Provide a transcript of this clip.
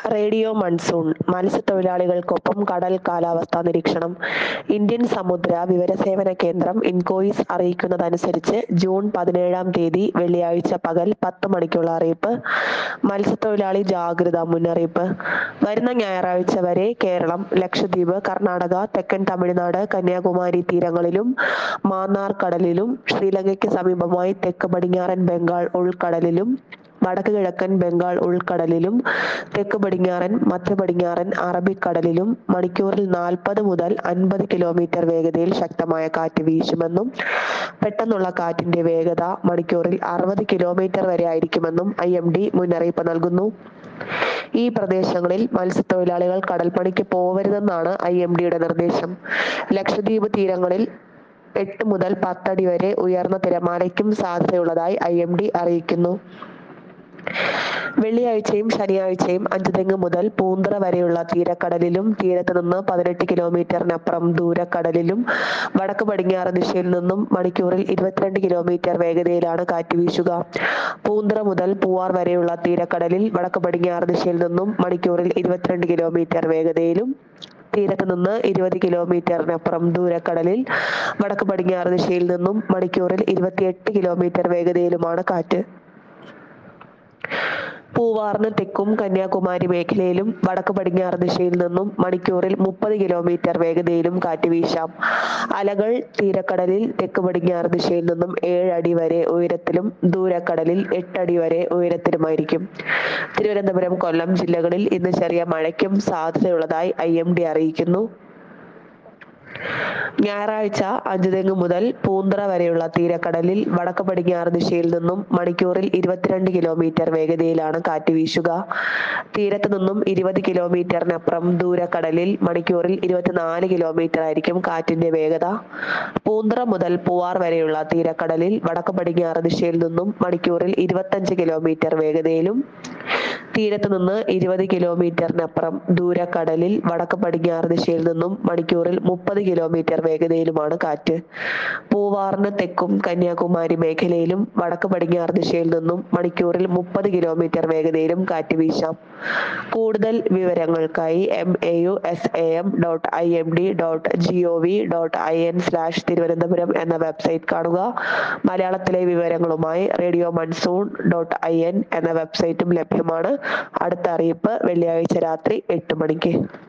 radio monsoon മത്സ്യത്തൊഴിലാളികൾക്കൊപ്പം കടൽ കാലാവസ്ഥാ നിരീക്ഷണം ഇന്ത്യൻ സമുദ്ര വിവരസേവന കേന്ദ്രം ഇൻകോയിസ് അറിയിക്കുന്നതനുസരിച്ച് ജൂൺ പതിനേഴാം തീയതി വെള്ളിയാഴ്ച പകൽ പത്ത് മണിക്കുള്ള അറിയിപ്പ് മത്സ്യത്തൊഴിലാളി ജാഗ്രതാ മുന്നറിയിപ്പ് വരുന്ന ഞായറാഴ്ച വരെ കേരളം ലക്ഷദ്വീപ് കർണാടക തെക്കൻ തമിഴ്നാട് കന്യാകുമാരി തീരങ്ങളിലും മാന്നാർ കടലിലും ശ്രീലങ്കയ്ക്ക് സമീപമായി തെക്ക് പടിഞ്ഞാറൻ ബംഗാൾ ഉൾക്കടലിലും വടക്ക് കിഴക്കൻ ബംഗാൾ ഉൾക്കടലിലും തെക്ക് പടിഞ്ഞാറൻ മധ്യ പടിഞ്ഞാറൻ അറബിക്കടലിലും മണിക്കൂറിൽ നാൽപ്പത് മുതൽ അൻപത് കിലോമീറ്റർ വേഗതയിൽ ശക്തമായ കാറ്റ് വീശുമെന്നും പെട്ടെന്നുള്ള കാറ്റിന്റെ വേഗത മണിക്കൂറിൽ അറുപത് കിലോമീറ്റർ വരെ ആയിരിക്കുമെന്നും ഐ എം ഡി മുന്നറിയിപ്പ് നൽകുന്നു ഈ പ്രദേശങ്ങളിൽ മത്സ്യത്തൊഴിലാളികൾ കടൽപ്പണിക്ക് പോവരുതെന്നാണ് ഐ എം ഡിയുടെ നിർദ്ദേശം ലക്ഷദ്വീപ് തീരങ്ങളിൽ എട്ട് മുതൽ പത്തടി വരെ ഉയർന്ന തിരമാലയ്ക്കും സാധ്യതയുള്ളതായി ഐ എം ഡി അറിയിക്കുന്നു വെള്ളിയാഴ്ചയും ശനിയാഴ്ചയും അഞ്ചുതെങ്ങ് മുതൽ പൂന്തറ വരെയുള്ള തീരക്കടലിലും തീരത്ത് നിന്ന് പതിനെട്ട് കിലോമീറ്ററിനപ്പുറം ദൂരക്കടലിലും വടക്ക് പടിഞ്ഞാറ് ദിശയിൽ നിന്നും മണിക്കൂറിൽ ഇരുപത്തിരണ്ട് കിലോമീറ്റർ വേഗതയിലാണ് കാറ്റ് വീശുക പൂന്തറ മുതൽ പൂവാർ വരെയുള്ള തീരക്കടലിൽ വടക്ക് പടിഞ്ഞാറ് ദിശയിൽ നിന്നും മണിക്കൂറിൽ ഇരുപത്തിരണ്ട് കിലോമീറ്റർ വേഗതയിലും തീരത്ത് നിന്ന് ഇരുപത് കിലോമീറ്ററിനപ്പുറം ദൂരക്കടലിൽ വടക്ക് പടിഞ്ഞാറ് ദിശയിൽ നിന്നും മണിക്കൂറിൽ ഇരുപത്തിയെട്ട് കിലോമീറ്റർ വേഗതയിലുമാണ് കാറ്റ് പൂവാറിന് തെക്കും കന്യാകുമാരി മേഖലയിലും വടക്ക് പടിഞ്ഞാറ് ദിശയിൽ നിന്നും മണിക്കൂറിൽ മുപ്പത് കിലോമീറ്റർ വേഗതയിലും കാറ്റ് വീശാം അലകൾ തീരക്കടലിൽ തെക്ക് പടിഞ്ഞാറ് ദിശയിൽ നിന്നും ഏഴടി വരെ ഉയരത്തിലും ദൂരക്കടലിൽ എട്ടടി വരെ ഉയരത്തിലുമായിരിക്കും തിരുവനന്തപുരം കൊല്ലം ജില്ലകളിൽ ഇന്ന് ചെറിയ മഴയ്ക്കും സാധ്യതയുള്ളതായി ഐ എം ഡി അറിയിക്കുന്നു ഞായറാഴ്ച അഞ്ചുതെങ്ങ് മുതൽ പൂന്തറ വരെയുള്ള തീരക്കടലിൽ വടക്ക് പടിഞ്ഞാറ് ദിശയിൽ നിന്നും മണിക്കൂറിൽ ഇരുപത്തിരണ്ട് കിലോമീറ്റർ വേഗതയിലാണ് കാറ്റ് വീശുക തീരത്ത് നിന്നും ഇരുപത് കിലോമീറ്ററിനപ്പുറം ദൂരക്കടലിൽ മണിക്കൂറിൽ ഇരുപത്തിനാല് കിലോമീറ്റർ ആയിരിക്കും കാറ്റിന്റെ വേഗത പൂന്തറ മുതൽ പൂവാർ വരെയുള്ള തീരക്കടലിൽ വടക്ക് പടിഞ്ഞാറ് ദിശയിൽ നിന്നും മണിക്കൂറിൽ ഇരുപത്തഞ്ച് കിലോമീറ്റർ വേഗതയിലും തീരത്ത് നിന്ന് ഇരുപത് കിലോമീറ്ററിനപ്പുറം ദൂരക്കടലിൽ വടക്ക് പടിഞ്ഞാറ് ദിശയിൽ നിന്നും മണിക്കൂറിൽ മുപ്പത് കിലോമീറ്റർ വേഗതയിലുമാണ് കാറ്റ് പൂവാറിന് തെക്കും കന്യാകുമാരി മേഖലയിലും വടക്ക് പടിഞ്ഞാറ് ദിശയിൽ നിന്നും മണിക്കൂറിൽ മുപ്പത് കിലോമീറ്റർ വേഗതയിലും കാറ്റ് വീശാം കൂടുതൽ വിവരങ്ങൾക്കായി M A U S A M dot I M D dot G O V dot I N slash Thiruvananthapuram എന്ന വെബ്സൈറ്റ് കാണുക മലയാളത്തിലെ വിവരങ്ങളുമായി radio monsoon dot I N എന്ന വെബ്സൈറ്റും ലഭ്യമാണ് അടുത്ത അറിയിപ്പ് വെള്ളിയാഴ്ച രാത്രി എട്ട് മണിക്ക്